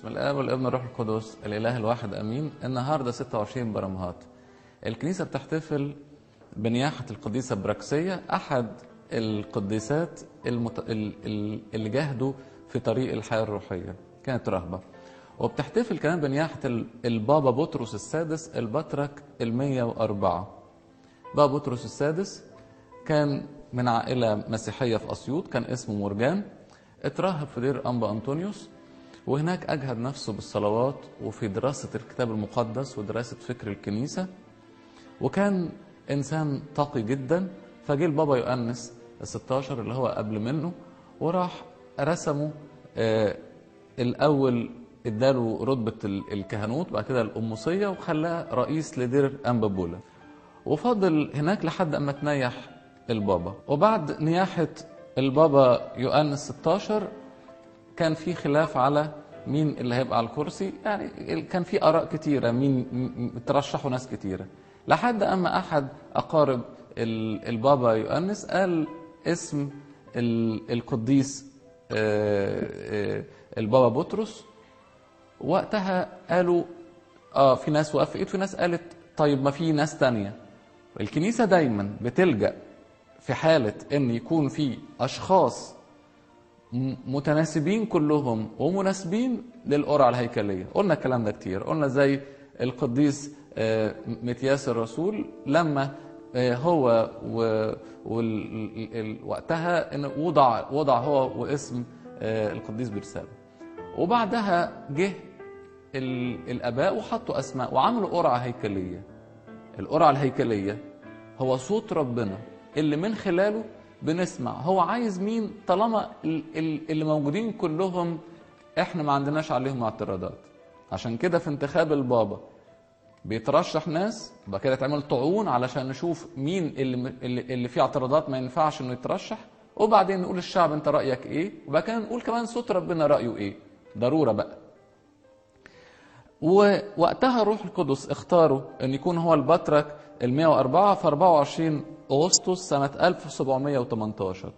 باسم الاب والابن والروح القدس الاله الواحد امين النهارده 26 برمهات الكنيسه بتحتفل بنياحه القديسه براكسيه احد القديسات المت... ال- ال- اللي جاهدوا في طريق الحياه الروحيه كانت رهبه وبتحتفل كمان بنياحه ال- البابا بطرس السادس البطرك ال 104 بابا بطرس السادس كان من عائلة مسيحية في أسيوط كان اسمه مرجان اترهب في دير أنبا أنطونيوس وهناك أجهد نفسه بالصلوات وفي دراسة الكتاب المقدس ودراسة فكر الكنيسة وكان إنسان تقي جدا فجه البابا يؤنس ال 16 اللي هو قبل منه وراح رسمه آه الأول اداله رتبة ال- الكهنوت بعد كده الأموسية وخلاه رئيس لدير أنبا بولا وفضل هناك لحد اما تنيح البابا وبعد نياحة البابا يؤنس 16 كان في خلاف على مين اللي هيبقى على الكرسي يعني كان في آراء كتيرة مين م- ترشحوا ناس كتيرة لحد أما أحد أقارب ال- البابا يؤنس قال اسم ال- القديس آه، آه، البابا بطرس وقتها قالوا اه في ناس وافقت وفي ناس قالت طيب ما في ناس تانية الكنيسة دايما بتلجأ في حالة ان يكون في اشخاص م- متناسبين كلهم ومناسبين للقرعة الهيكلية قلنا الكلام ده كتير قلنا زي القديس آه، متياس الرسول لما آه، هو و- وال- ال- وقتها إن وضع وضع هو واسم آه، القديس برسابة وبعدها جه ال- الاباء وحطوا اسماء وعملوا قرعه هيكليه القرعه الهيكليه هو صوت ربنا اللي من خلاله بنسمع هو عايز مين طالما ال- ال- اللي موجودين كلهم احنا ما عندناش عليهم اعتراضات عشان كده في انتخاب البابا بيترشح ناس وبعد كده تعمل طعون علشان نشوف مين اللي اللي, اللي فيه اعتراضات ما ينفعش انه يترشح وبعدين نقول الشعب انت رايك ايه وبعد كده نقول كمان صوت ربنا رايه ايه ضروره بقى ووقتها الروح القدس اختاروا ان يكون هو البطرك ال 104 في 24 اغسطس سنه 1718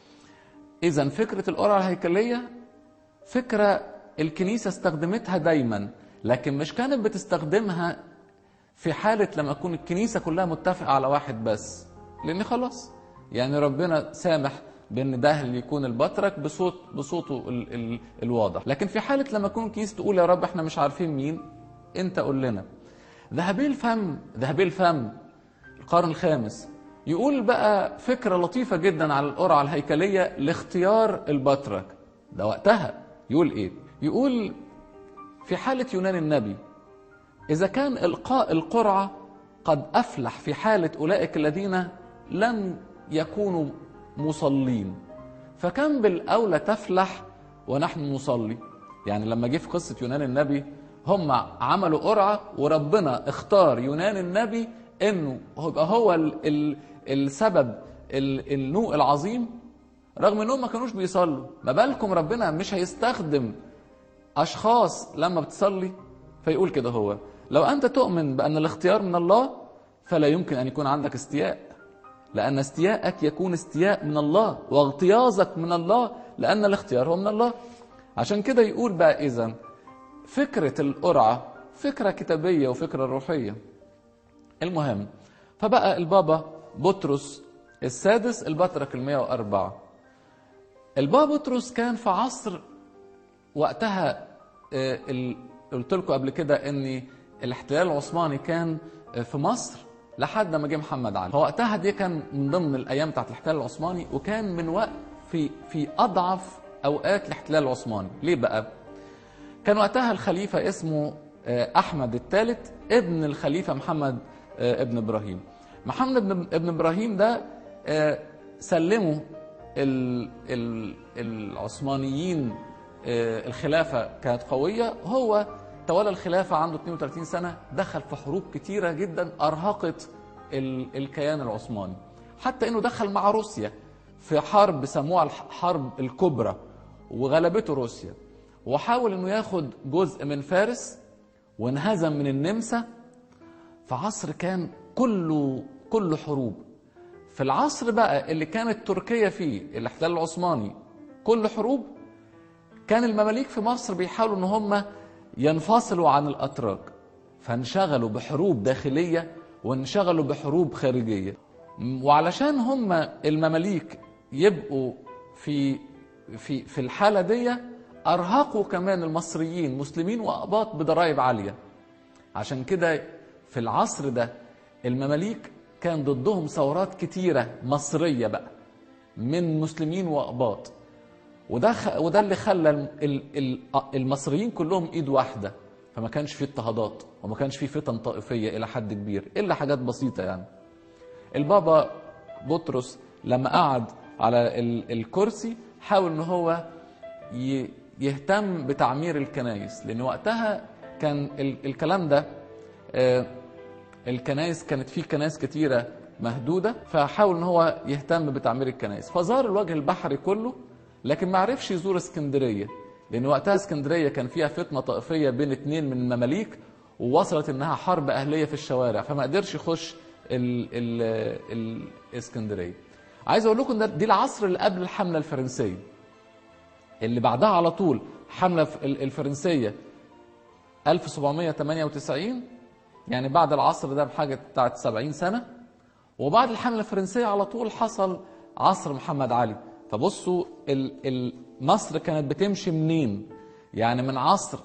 اذا فكره القرعه الهيكليه فكره الكنيسه استخدمتها دايما لكن مش كانت بتستخدمها في حاله لما تكون الكنيسه كلها متفقه على واحد بس لان خلاص يعني ربنا سامح بان ده اللي يكون البطرك بصوت بصوته ال ال الواضح لكن في حاله لما تكون الكنيسه تقول يا رب احنا مش عارفين مين انت قول لنا ذهبي الفم ذهبي الفم القرن الخامس يقول بقى فكره لطيفه جدا على القرعه الهيكليه لاختيار البطرك ده وقتها يقول ايه يقول في حاله يونان النبي إذا كان إلقاء القرعة قد أفلح في حالة أولئك الذين لم يكونوا مصلين فكم بالأولى تفلح ونحن نصلي يعني لما جه في قصة يونان النبي هم عملوا قرعة وربنا اختار يونان النبي انه يبقى هو ال ال السبب ال النوء العظيم رغم انهم ما كانوش بيصلوا ما بالكم ربنا مش هيستخدم اشخاص لما بتصلي فيقول كده هو لو انت تؤمن بان الاختيار من الله فلا يمكن ان يكون عندك استياء لان استياءك يكون استياء من الله واغتياظك من الله لان الاختيار هو من الله عشان كده يقول بقى اذا فكره القرعه فكره كتابيه وفكره روحيه المهم فبقى البابا بطرس السادس البطرك ال 104 البابا بطرس كان في عصر وقتها آه، ال- قلت لكم قبل كده ان الاحتلال العثماني كان آه، في مصر لحد ما جه محمد علي فوقتها دي كان من ضمن الايام بتاعت الاحتلال العثماني وكان من وقت في في اضعف اوقات الاحتلال العثماني ليه بقى كان وقتها الخليفه اسمه آه، احمد الثالث ابن الخليفه محمد آه، ابن ابراهيم محمد ابن ابن ابراهيم ده آه، سلموا ال- ال- العثمانيين آه، الخلافه كانت قويه هو تولى الخلافه عنده 32 سنه دخل في حروب كتيره جدا ارهقت ال- الكيان العثماني حتى انه دخل مع روسيا في حرب سموها الحرب الكبرى وغلبته روسيا وحاول انه ياخد جزء من فارس وانهزم من النمسا في عصر كان كله كله حروب في العصر بقى اللي كانت تركيا فيه الاحتلال العثماني كل حروب كان المماليك في مصر بيحاولوا ان هم ينفصلوا عن الاتراك فانشغلوا بحروب داخليه وانشغلوا بحروب خارجيه وعلشان هم المماليك يبقوا في في في الحاله دي ارهقوا كمان المصريين مسلمين واقباط بضرائب عاليه عشان كده في العصر ده المماليك كان ضدهم ثورات كتيره مصريه بقى من مسلمين واقباط وده خ... وده اللي خلى ال... ال... المصريين كلهم ايد واحده فما كانش فيه اضطهادات وما كانش فيه فتن طائفيه الى حد كبير الا حاجات بسيطه يعني البابا بطرس لما قعد على ال... الكرسي حاول ان هو ي... يهتم بتعمير الكنائس لان وقتها كان ال... الكلام ده آه الكنائس كانت في كنائس كتيره مهدوده فحاول ان هو يهتم بتعمير الكنائس فزار الوجه البحري كله لكن ما عرفش يزور اسكندريه لان وقتها اسكندريه كان فيها فتنه طائفيه بين اتنين من المماليك ووصلت انها حرب اهليه في الشوارع فما قدرش يخش ال ال الاسكندريه عايز اقول لكم ده دي العصر اللي قبل الحمله الفرنسيه اللي بعدها على طول حمله الفرنسيه 1798 يعني بعد العصر ده بحاجه بتاعت 70 سنه وبعد الحمله الفرنسيه على طول حصل عصر محمد علي فبصوا مصر كانت بتمشي منين يعني من عصر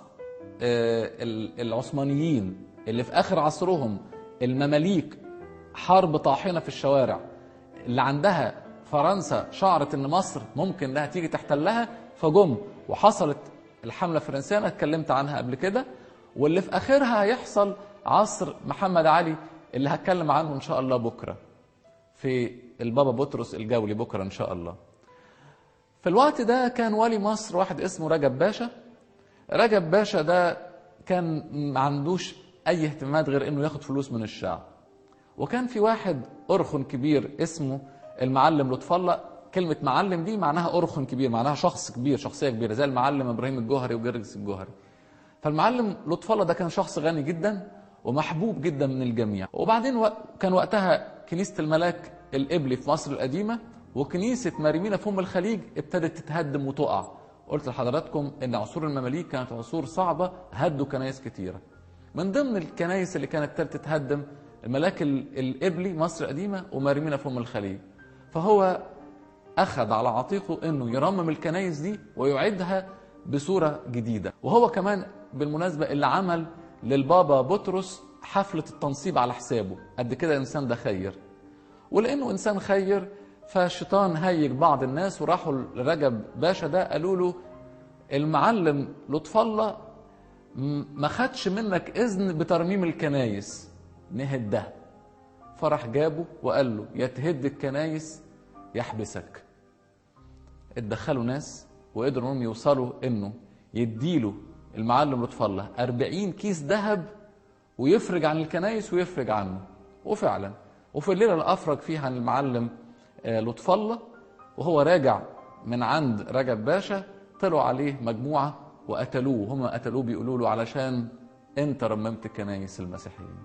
العثمانيين اللي في اخر عصرهم المماليك حرب طاحنه في الشوارع اللي عندها فرنسا شعرت ان مصر ممكن انها تيجي تحتلها فجم وحصلت الحمله الفرنسيه انا اتكلمت عنها قبل كده واللي في اخرها هيحصل عصر محمد علي اللي هتكلم عنه ان شاء الله بكره في البابا بطرس الجولي بكره ان شاء الله في الوقت ده كان والي مصر واحد اسمه رجب باشا رجب باشا ده كان ما عندوش اي اهتمامات غير انه ياخد فلوس من الشعب وكان في واحد ارخن كبير اسمه المعلم لطف الله كلمة معلم دي معناها أرخن كبير معناها شخص كبير شخصية كبيرة زي المعلم إبراهيم الجوهري وجرجس الجوهري فالمعلم لطف الله ده كان شخص غني جدا ومحبوب جدا من الجميع وبعدين كان وقتها كنيسة الملاك الإبلي في مصر القديمة وكنيسة مريمينا في أم الخليج ابتدت تتهدم وتقع قلت لحضراتكم ان عصور المماليك كانت عصور صعبة هدوا كنايس كتيرة من ضمن الكنايس اللي كانت تتهدم الملاك الإبلي مصر القديمة ومريمينا في أم الخليج فهو أخذ على عاتقه أنه يرمم الكنايس دي ويعيدها بصورة جديدة وهو كمان بالمناسبة اللي عمل للبابا بطرس حفلة التنصيب على حسابه قد كده إنسان ده خير ولأنه إنسان خير فالشيطان هيج بعض الناس وراحوا لرجب باشا ده قالوا له المعلم لطف الله ما خدش منك إذن بترميم الكنايس نهدها فراح جابه وقال له يا تهد الكنايس يحبسك اتدخلوا ناس وقدروا انهم يوصلوا انه يديله المعلم لطف الله 40 كيس ذهب ويفرج عن الكنايس ويفرج عنه وفعلا وفي الليله اللي افرج فيها عن المعلم لطف الله وهو راجع من عند رجب باشا طلعوا عليه مجموعه وقتلوه هم قتلوه بيقولوا له علشان انت رممت كنايس المسيحيين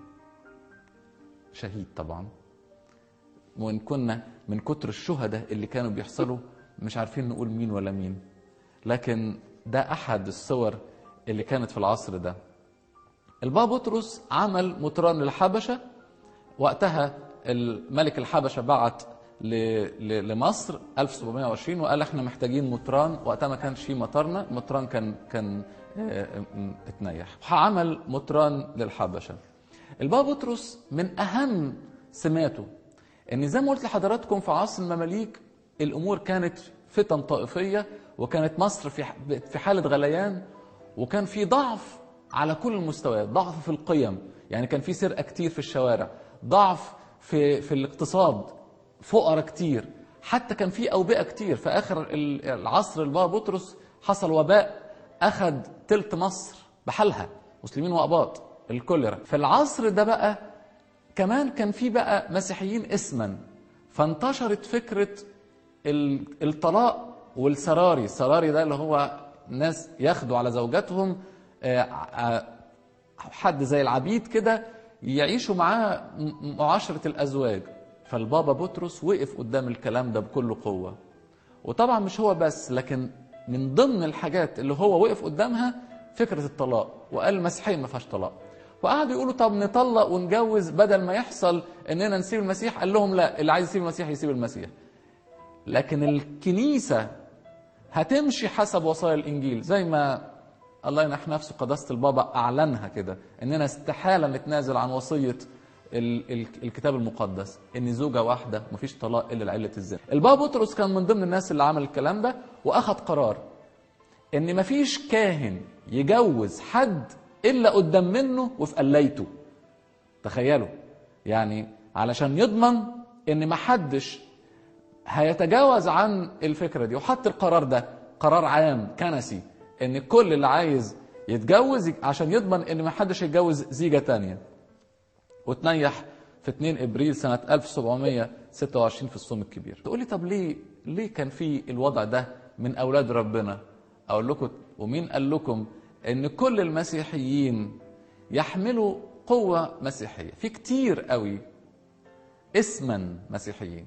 شهيد طبعا وان كنا من كتر الشهداء اللي كانوا بيحصلوا مش عارفين نقول مين ولا مين لكن ده احد الصور اللي كانت في العصر ده البابا بطرس عمل مطران للحبشه وقتها الملك الحبشه بعت لمصر 1720 وقال احنا محتاجين مطران وقتها ما كانش في مطرنا مطران كان كان اتنيح عمل مطران للحبشه البابا بطرس من اهم سماته ان زي ما قلت لحضراتكم في عصر المماليك الامور كانت فتن طائفيه وكانت مصر في في حاله غليان وكان في ضعف على كل المستويات ضعف في القيم يعني كان في سرقه كتير في الشوارع ضعف في في الاقتصاد فقراء كتير حتى كان في اوبئه كتير في اخر العصر البابا بطرس حصل وباء اخذ تلت مصر بحالها مسلمين واباط الكوليرا في العصر ده بقى كمان كان في بقى مسيحيين اسما فانتشرت فكره الطلاق والسراري السراري ده اللي هو ناس ياخدوا على زوجاتهم حد زي العبيد كده يعيشوا معاه معاشرة الأزواج فالبابا بطرس وقف قدام الكلام ده بكل قوة وطبعا مش هو بس لكن من ضمن الحاجات اللي هو وقف قدامها فكره الطلاق وقال المسيحيه ما فيهاش طلاق وقعدوا يقولوا طب نطلق ونجوز بدل ما يحصل اننا نسيب المسيح قال لهم لا اللي عايز يسيب المسيح يسيب المسيح لكن الكنيسه هتمشي حسب وصايا الانجيل زي ما الله ينح نفسه قداسه البابا اعلنها كده اننا استحاله نتنازل عن وصيه ال- ال- الكتاب المقدس ان زوجه واحده مفيش طلاق الا لعله الزنا البابا بطرس كان من ضمن الناس اللي عمل الكلام ده واخد قرار ان مفيش كاهن يجوز حد الا قدام منه وفي قليته تخيلوا يعني علشان يضمن ان محدش هيتجاوز عن الفكره دي وحط القرار ده قرار عام كنسي ان كل اللي عايز يتجوز عشان يضمن ان محدش يتجوز زيجه تانية وتنيح في 2 ابريل سنه 1726 في الصوم الكبير تقول لي طب ليه ليه كان في الوضع ده من اولاد ربنا اقول لكم ومين قال لكم ان كل المسيحيين يحملوا قوه مسيحيه في كتير قوي اسما مسيحيين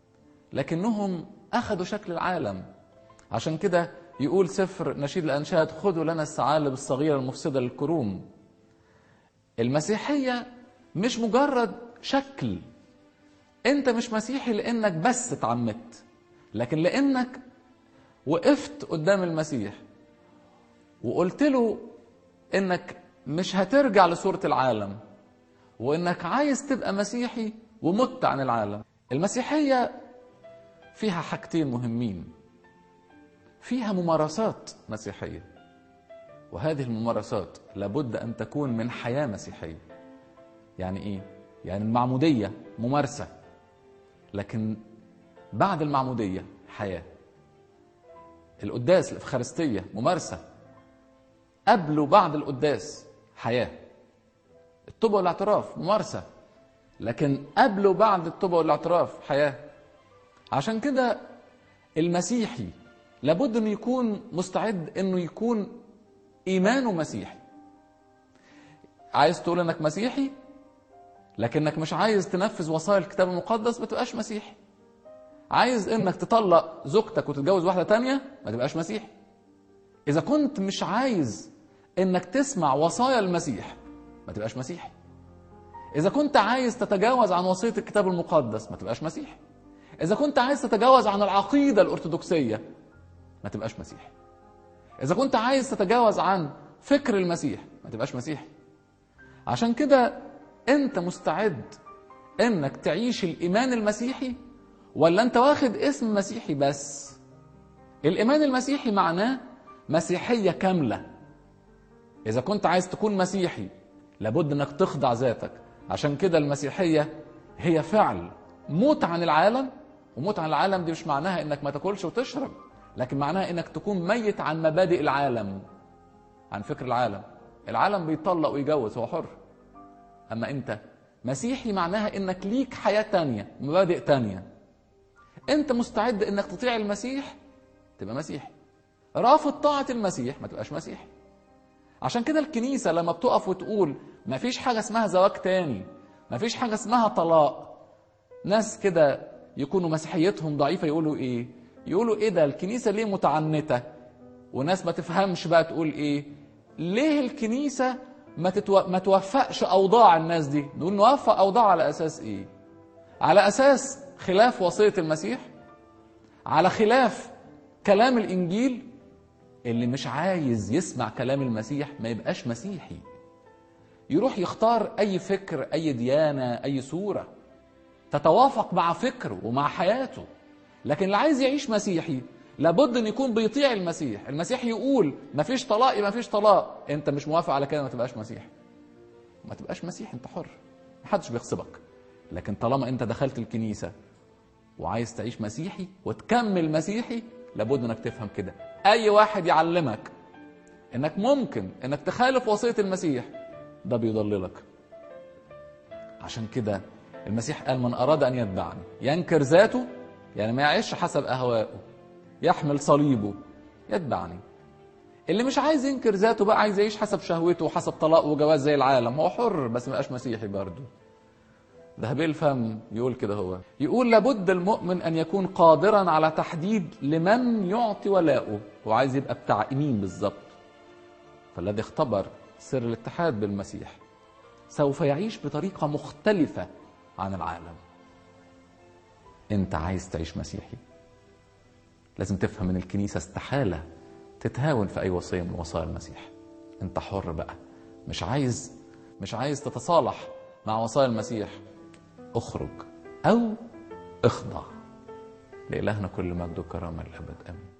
لكنهم اخذوا شكل العالم عشان كده يقول سفر نشيد الانشاد خذوا لنا الثعالب الصغيره المفسده للكروم المسيحيه مش مجرد شكل انت مش مسيحي لانك بس اتعمدت لكن لانك وقفت قدام المسيح وقلت له انك مش هترجع لصوره العالم وانك عايز تبقى مسيحي ومت عن العالم المسيحيه فيها حاجتين مهمين فيها ممارسات مسيحيه وهذه الممارسات لابد ان تكون من حياه مسيحيه يعني ايه يعني المعموديه ممارسه لكن بعد المعموديه حياه القداس الافخارستيه ممارسه قبل وبعد القداس حياه التوبه والاعتراف ممارسه لكن قبل وبعد التوبه والاعتراف حياه عشان كده المسيحي لابد انه يكون مستعد انه يكون ايمانه مسيحي عايز تقول انك مسيحي لكنك مش عايز تنفذ وصايا الكتاب المقدس ما تبقاش مسيحي عايز انك تطلق زوجتك وتتجوز واحده تانية ما تبقاش مسيحي اذا كنت مش عايز انك تسمع وصايا المسيح ما تبقاش مسيحي اذا كنت عايز تتجاوز عن وصيه الكتاب المقدس ما تبقاش مسيحي اذا كنت عايز تتجاوز عن العقيده الارثوذكسيه ما تبقاش مسيحي اذا كنت عايز تتجاوز عن فكر المسيح ما تبقاش مسيحي عشان كده انت مستعد انك تعيش الايمان المسيحي ولا انت واخد اسم مسيحي بس الايمان المسيحي معناه مسيحيه كامله اذا كنت عايز تكون مسيحي لابد انك تخضع ذاتك عشان كده المسيحيه هي فعل موت عن العالم وموت عن العالم دي مش معناها انك ما تاكلش وتشرب لكن معناها انك تكون ميت عن مبادئ العالم عن فكر العالم العالم بيطلق ويجوز هو حر اما انت مسيحي معناها انك ليك حياه تانية مبادئ تانية انت مستعد انك تطيع المسيح تبقى مسيحي رافض طاعه المسيح ما تبقاش مسيحي عشان كده الكنيسه لما بتقف وتقول ما فيش حاجه اسمها زواج تاني ما فيش حاجه اسمها طلاق ناس كده يكونوا مسيحيتهم ضعيفه يقولوا ايه يقولوا ايه ده الكنيسه ليه متعنته وناس ما تفهمش بقى تقول ايه ليه الكنيسه ما, تتو... ما توفقش اوضاع الناس دي نقول نوفق اوضاع على اساس ايه على اساس خلاف وصيه المسيح على خلاف كلام الانجيل اللي مش عايز يسمع كلام المسيح ما يبقاش مسيحي يروح يختار اي فكر اي ديانه اي صوره تتوافق مع فكره ومع حياته لكن اللي عايز يعيش مسيحي لابد ان يكون بيطيع المسيح المسيح يقول ما فيش طلاق ما فيش طلاق انت مش موافق على كده ما تبقاش مسيحي ما تبقاش مسيحي انت حر محدش بيغصبك لكن طالما انت دخلت الكنيسه وعايز تعيش مسيحي وتكمل مسيحي لابد انك تفهم كده اي واحد يعلمك انك ممكن انك تخالف وصيه المسيح ده بيضللك عشان كده المسيح قال من اراد ان يتبعني ينكر ذاته يعني ما يعيش حسب اهوائه يحمل صليبه يتبعني اللي مش عايز ينكر ذاته بقى عايز يعيش حسب شهوته وحسب طلاقه وجواز زي العالم هو حر بس ما يبقاش مسيحي برضه ذهبي الفم يقول كده هو يقول لابد المؤمن أن يكون قادرا على تحديد لمن يعطي ولاؤه هو عايز يبقى بتاع مين بالظبط فالذي اختبر سر الاتحاد بالمسيح سوف يعيش بطريقة مختلفة عن العالم انت عايز تعيش مسيحي لازم تفهم ان الكنيسة استحالة تتهاون في اي وصية من وصايا المسيح انت حر بقى مش عايز مش عايز تتصالح مع وصايا المسيح اخرج او اخضع لإلهنا كل مجد وكرامة للأبد آمين